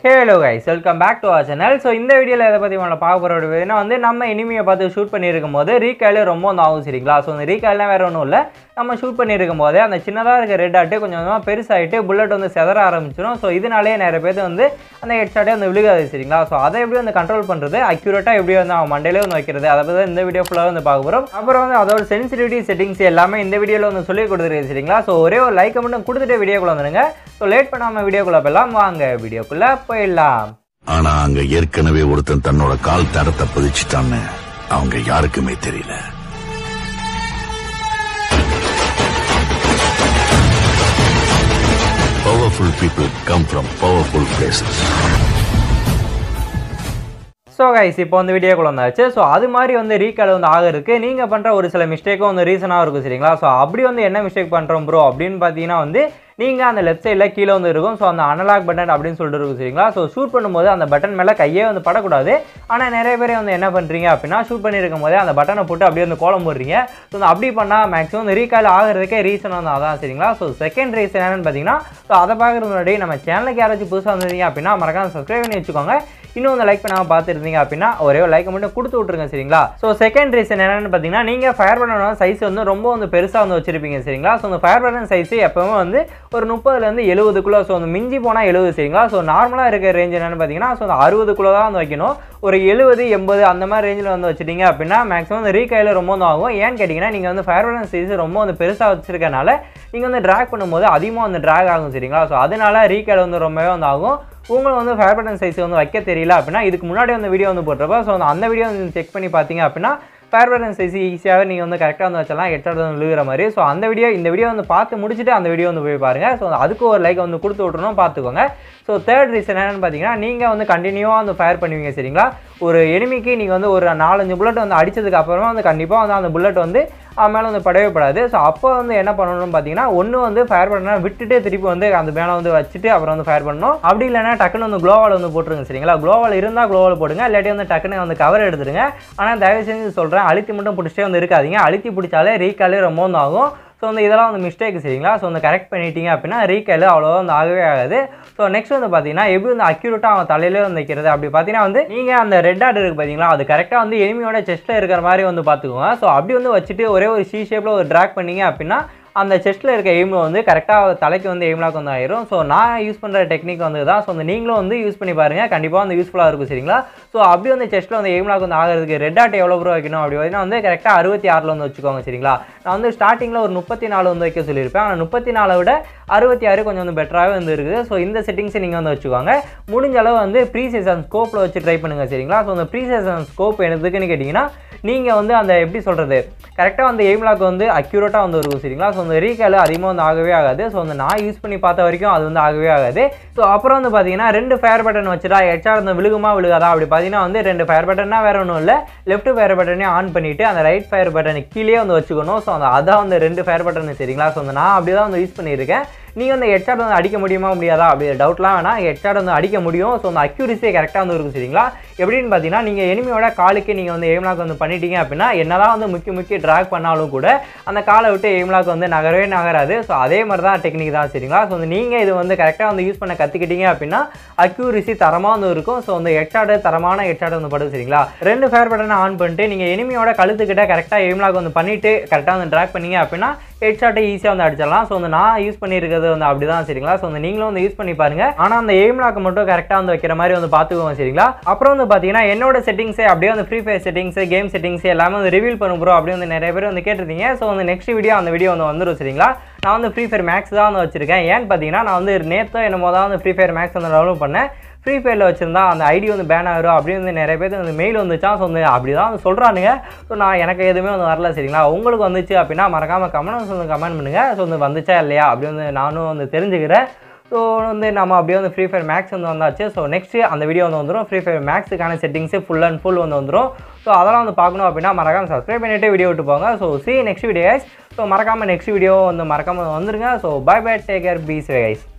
Halo guys welcome back to our channel so இந்த வீடியோவில் எதை பற்றி நம்மளை பார்க்க போகிற வீடியோனா வந்து நம்ம இனிமையை பார்த்து ஷூட் பண்ணியிருக்கும் போது ரீகாலே ரொம்ப வந்து ஆகும் சரிங்களா ஸோ அந்த ரீகால்லாம் வேறு ஒன்றும் இல்லை நம்ம ஷூட் பண்ணியிருக்கும் போதே அந்த சின்னதாக இருக்க ரெட் ஆட்டு கொஞ்சம் கொஞ்சமாக பெருசாகிட்டு புல்லட் வந்து செதற ஆரம்பிச்சிடும் ஸோ இதனாலே நிறைய பேர் வந்து அந்த ஹெட் ஷாட்டே வந்து விழுகாது சரிங்களா ஸோ அதை எப்படி வந்து கண்ட்ரோல் பண்ணுறது அக்யூரேட்டாக எப்படி வந்து அவன் மண்டையிலே வந்து வைக்கிறது அதை பற்றி தான் இந்த வீடியோ ஃபுல்லாக வந்து பார்க்க போகிறோம் அப்புறம் வந்து அதோட சென்சிட்டிவிட்டி செட்டிங்ஸ் எல்லாமே இந்த வீடியோவில் வந்து சொல்லி கொடுத்துருக்கு சரிங்களா ஸோ ஒரே ஒரு லைக்கை மட்டும் கொடுத்துட்டு வீடியோக்குள்ள வந்துருங்க ஸோ லேட் பண்ணாமல் வீடியோக்குள்ளே போயிடலாம் வாங்க வீடியோக்குள்ளே போயிடலாம் ஆனா அங்க ஏற்கனவே ஒருத்தன் தன்னோட கால் தரத்தை பதிச்சுட்டான்னு அவங்க யாருக்குமே தெரியல powerful people come from powerful places so guys இப்போ வந்து வீடியோக்குள்ள வந்தாச்சு ஸோ அது மாதிரி வந்து ரீகால் வந்து ஆகிறதுக்கு நீங்கள் பண்ணுற ஒரு சில மிஸ்டேக்கும் வந்து ரீசனாக இருக்கும் சரிங்களா ஸோ அப்படி வந்து என்ன மிஸ்டேக் பண்ணுறோம் ப்ரோ அப்படின்னு பார்த்தீங்கன்னா வந்து நீங்கள் அந்த லெஃப்ட் சைடில் கீழே வந்து இருக்கும் ஸோ அந்த அனலாக் பட்டன் அப்படின்னு சொல்லிட்டு இருக்கும் சரிங்களா ஸோ ஷூட் பண்ணும்போது அந்த பட்டன் மேலே கையே வந்து படக்கூடாது ஆனால் நிறைய பேர் வந்து என்ன பண்ணுறீங்க அப்படின்னா ஷூட் பண்ணியிருக்கும் போதே அந்த பட்டனை போட்டு அப்படியே வந்து கோலம் போடுறீங்க ஸோ அப்படி பண்ணால் மேக்ஸிமம் இந்த ரீகால் ஆகிறதுக்கே ரீசன் வந்து அதான் சரிங்களா ஸோ செகண்ட் ரீசன் என்னன்னு பார்த்தீங்கன்னா ஸோ அதை பார்க்குறது முன்னாடி நம்ம சேனலுக்கு யாராச்சும் புதுசாக வந்திருந்தீங்க அப்படின்னா மறக்காம சப்ஸ்கிரைப் பண்ணி வச்சுக்கோங்க இன்னும் வந்து லைக் பண்ணாமல் பார்த்துருந்தீங்க அப்படின்னா ஒரே ஒரு லைக் மட்டும் கொடுத்து விட்ருங்க சரிங்களா ஸோ செகண்ட் ரீசன் என்னன்னு பார்த்தீங்கன்னா நீங்கள் ஃபயர் பண்ணோட சைஸ் வந்து ரொம்ப வந்து பெருசாக வந்து வச்சிருப்பீங்க சரிங்களா ஸோ அந்த ஃபயர் பண்ண சைஸ் எப்பவுமே வந்து ஒரு முப்பதுலேருந்து எழுபதுக்குள்ளே ஸோ அந்த மிஞ்சி போனால் எழுபது சரிங்களா ஸோ நார்மலாக இருக்க ரேஞ்ச் என்னன்னு பார்த்தீங்கன்னா ஸோ அந்த அறுபதுக்குள்ளே தான் வந்து வைக்கணும் ஒரு எழுபது எண்பது அந்த மாதிரி ரேஞ்சில் வந்து வச்சிட்டீங்க அப்படின்னா மேக்ஸிமம் இந்த ரீகையில் ரொம்ப வந்து ஆகும் ஏன்னு கேட்டிங்கன்னா நீங்கள் வந்து ஃபயர் பண்ண சைஸ் ரொம்ப வந்து பெருசாக வச்சிருக்கனால நீங்கள் வந்து ட்ராக் பண்ணும்போது அதிகமாக வந்து ட்ராக் ஆகும் சரிங்களா ஸோ அதனால ரீகைல் வந்து ரொம்பவே வந்து ஆகும் உங்களுக்கு வந்து ஃபயர் பட்டன் சைஸ் வந்து வைக்க தெரியல அப்படின்னா இதுக்கு முன்னாடி வந்து வீடியோ வந்து போட்டிருப்போம் ஸோ அந்த வீடியோ வந்து செக் பண்ணி பார்த்தீங்க அப்படின்னா ஃபயர் பட்டன் சைஸ் ஈஸியாகவே நீங்கள் வந்து கரெக்டாக வந்து வச்சலாம் ஹெட்ஷாட் வந்து விழுகிற மாதிரி ஸோ அந்த வீடியோ இந்த வீடியோ வந்து பார்த்து முடிச்சுட்டு அந்த வீடியோ வந்து போய் பாருங்கள் ஸோ அதுக்கு ஒரு லைக் வந்து கொடுத்து விட்றணும் பார்த்துக்கோங்க ஸோ தேர்ட் ரீசன் என்னென்னு பார்த்தீங்கன்னா நீங்கள் வந்து கண்டினியூவாக வந்து ஃபயர் பண்ணுவீங்க சரிங்களா ஒரு எனிமிக்கு நீங்கள் வந்து ஒரு நாலஞ்சு புல்லட் வந்து அடித்ததுக்கு அப்புறமா வந்து கண்டிப்பாக வந்து அந்த புல்லட் வந்து அவன் மேலே வந்து படவே படாது ஸோ அப்போ வந்து என்ன பண்ணணும்னு பார்த்தீங்கன்னா ஒன்று வந்து ஃபயர் பண்ணா விட்டுட்டு திருப்பி வந்து அந்த மேலே வந்து வச்சுட்டு அப்புறம் வந்து ஃபயர் பண்ணணும் அப்படி இல்லைன்னா டக்குன்னு வந்து க்ளோவால் வந்து போட்டுருங்க சரிங்களா க்ளோவால் இருந்தால் க்ளோவால் போடுங்க இல்லாட்டி வந்து டக்குன்னு வந்து கவர் எடுத்துருங்க ஆனால் தயவு செஞ்சு சொல்கிறேன் அழுத்தி மட்டும் பிடிச்சிட்டே வந்து இருக்காதீங்க அழுத்தி பிடிச்சாலே ரீகாலே ரொம்ப வந்து ஆகும் ஸோ வந்து இதெல்லாம் வந்து மிஸ்டேக் சரிங்களா ஸோ வந்து கரெக்ட் பண்ணிட்டீங்க அப்படின்னா ரீகைல் அவ்வளோவா வந்து ஆகவே ஆகாது ஸோ நெக்ஸ்ட் வந்து பார்த்தீங்கன்னா எப்படி வந்து அக்யூரேட்டாக அவன் தலையிலே வந்து வைக்கிறது அப்படி பார்த்தீங்கன்னா வந்து நீங்கள் அந்த ரெட் ஆட் இருக்குது பார்த்தீங்களா அது கரெக்டாக வந்து எனிமியோட செஸ்ட்டில் இருக்கிற மாதிரி வந்து பார்த்துக்கோங்க ஸோ அப்படி வந்து வச்சுட்டு ஒரே ஒரு சி ஷேப்பில் ஒரு ட்ராக் பண்ணீங்க அப்படின்னா அந்த செஸ்ட்டில் இருக்க எய்மில் வந்து கரெக்டாக தலைக்கு வந்து எய்ம்லாக் வந்து ஆயிரும் ஸோ நான் யூஸ் பண்ணுற டெக்னிக் வந்து தான் ஸோ வந்து நீங்களும் வந்து யூஸ் பண்ணி பாருங்கள் கண்டிப்பாக வந்து யூஸ்ஃபுல்லாக இருக்கும் சரிங்களா ஸோ அப்படி வந்து செஸ்ட்டில் வந்து எய்ம்லாக் வந்து ஆகிறதுக்கு ரெட் ஆட் எவ்வளோ ப்ரோ வைக்கணும் அப்படி பார்த்தீங்கன்னா வந்து கரெக்டாக அறுபத்தி ஆறில் வந்து வச்சுக்கோங்க சரிங்களா நான் வந்து ஸ்டார்டிங்கில் ஒரு முப்பத்தி நாலு வந்து வைக்க சொல்லியிருப்பேன் ஆனால் முப்பத்தி நாலை விட அறுபத்தி ஆறு கொஞ்சம் வந்து பெட்டராகவே வந்து இருக்குது ஸோ இந்த செட்டிங்ஸை நீங்கள் வந்து வச்சுக்கோங்க முடிஞ்ச அளவு வந்து ப்ரீ சீசன் ஸ்கோப்பில் வச்சு ட்ரை பண்ணுங்கள் சரிங்களா ஸோ அந்த ப்ரீ சீசன் ஸ்கோப் எதுக்குன்னு கேட்டிங்கன்னா நீங்கள் வந்து அந்த எப்படி சொல்கிறது கரெக்டாக வந்து எய்ம்லாக் வந்து அக்யூரேட்டாக வந்து இருக்கும் சரிங்களா ஸோ அந்த ரீகால் அதிகமாக வந்து ஆகவே ஆகாது ஸோ வந்து நான் யூஸ் பண்ணி பார்த்த வரைக்கும் அது வந்து ஆகவே ஆகாது ஸோ அப்புறம் வந்து பார்த்தீங்கன்னா ரெண்டு ஃபயர் பட்டன் வச்சுட்டா ஹெச்ஆர் வந்து விழுகுமா விழுகாதா அப்படி பார்த்தீங்கன்னா வந்து ரெண்டு ஃபயர் பட்டன்னா வேறு ஒன்றும் இல்லை லெஃப்ட் ஃபயர் பட்டனே ஆன் பண்ணிவிட்டு அந்த ரைட் ஃபயர் பட்டனை கீழே வந்து வச்சுக்கணும் ஸோ அந்த அதான் வந்து ரெண்டு ஃபயர் பட்டன் சரிங்களா ஸோ வந்து நான் அப்படி தான் வந்து யூஸ் பண்ணியிருக்கேன் நீங்கள் வந்து ஹெட்ஷாட் வந்து அடிக்க முடியுமா முடியாதா அப்படி டவுட்லாம் வேணாம் ஹெட்ஷாட் வந்து அடிக்க முடியும் ஸோ அந்த அக்யூரிசியே கரெக்டாக வந்து இருக்கும் சரிங்களா எப்படின்னு பார்த்தீங்கன்னா நீங்கள் எனிமியோட காலுக்கு நீங்கள் வந்து எய்ம்லாக் வந்து பண்ணிட்டீங்க அப்படின்னா என்னதான் வந்து முக்கிய முக்கிய ட்ராக் பண்ணாலும் கூட அந்த காலை விட்டு எய்ம்லாக் வந்து நகரவே நகராது ஸோ அதே மாதிரி தான் டெக்னிக் தான் சரிங்களா ஸோ வந்து நீங்கள் இது வந்து கரெக்டாக வந்து யூஸ் பண்ண கற்றுக்கிட்டீங்க அப்படின்னா அக்யூரிசி தரமாக வந்து இருக்கும் ஸோ அந்த ஹெட்ஷாட் தரமான ஹெட்ஷாட் வந்து படுது சரிங்களா ரெண்டு ஃபேர் பட்டனை ஆன் பண்ணிட்டு நீங்கள் எனிமியோட கழுத்துக்கிட்ட கரெக்டாக எய்ம்லாக் வந்து பண்ணிவிட்டு கரெக்டாக வந்து ட்ராக் பண்ணீங்க அப்படின்னா ஹெட்ஷாட்டை ஈஸியாக வந்து அடிச்சிடலாம் ஸோ வந்து நான் யூஸ் பண்ணியிருக்கிறது வந்து அப்படி தான் சரிங்களா ஸோ வந்து நீங்களும் வந்து யூஸ் பண்ணி பாருங்க ஆனால் அந்த எய்ம் லாக் மட்டும் கரெக்டாக வந்து வைக்கிற மாதிரி வந்து பார்த்துக்கோங்க சரிங்களா அப்புறம் வந்து பார்த்தீங்கன்னா என்னோட செட்டிங்ஸே அப்படியே வந்து Free Fire settings game settings எல்லாமே வந்து ரிவீல் பண்ண ப்ரோ அப்படி வந்து நிறைய பேர் வந்து கேட்டிருந்தீங்க ஸோ வந்து நெக்ஸ்ட் வீடியோ அந்த வீடியோ வந்து வந்துடும் சரிங்களா நான் வந்து ஃப்ரீ ஃபயர் மேக்ஸ் தான் வந்து வச்சிருக்கேன் ஏன்னு பார்த்தீங்கன்னா நான் வந்து நேற்றோ என்னமோ தான் வந்து ஃப்ரீ ஃபயர் மேக்ஸ் வந்து டவுன்லோட் பண்ணேன் ஃப்ரீ ஃபயரில் வச்சிருந்தா அந்த ஐடி வந்து பேன் ஆகிரும் அப்படின்னு வந்து நிறைய பேர் வந்து மெயில் வந்துச்சான் ஸோ வந்து அப்படி தான் வந்து சொல்கிறானுங்க ஸோ நான் எனக்கு எதுவுமே வந்து வரல சரிங்களா உங்களுக்கு வந்துச்சு அப்படின்னா மறக்காமல் கமெண்ட் வந்து கமெண்ட் பண்ணுங்கள் ஸோ வந்து வந்துச்சா இல்லையா அப்படி வந்து நானும் வந்து தெரிஞ்சுக்கிறேன் ஸோ வந்து நம்ம அப்படியே வந்து ஃப்ரீ ஃபயர் மேக்ஸ் வந்து வந்தாச்சு ஸோ நெக்ஸ்ட் அந்த வீடியோ வந்து வந்துடும் ஃப்ரீ ஃபயர் மேக்ஸுக்கான செட்டிங்ஸு ஃபுல் அண்ட் ஃபுல் வந்து வந்துடும் ஸோ அதெல்லாம் வந்து பார்க்கணும் அப்படின்னா மறக்காமல் சப்ஸ்கிரைப் பண்ணிவிட்டு வீடியோ விட்டு போங்க so see next video guys so மறக்காமல் நெக்ஸ்ட் வீடியோ வந்து மறக்காமல் வந்துருங்க so bye bye take care peace guys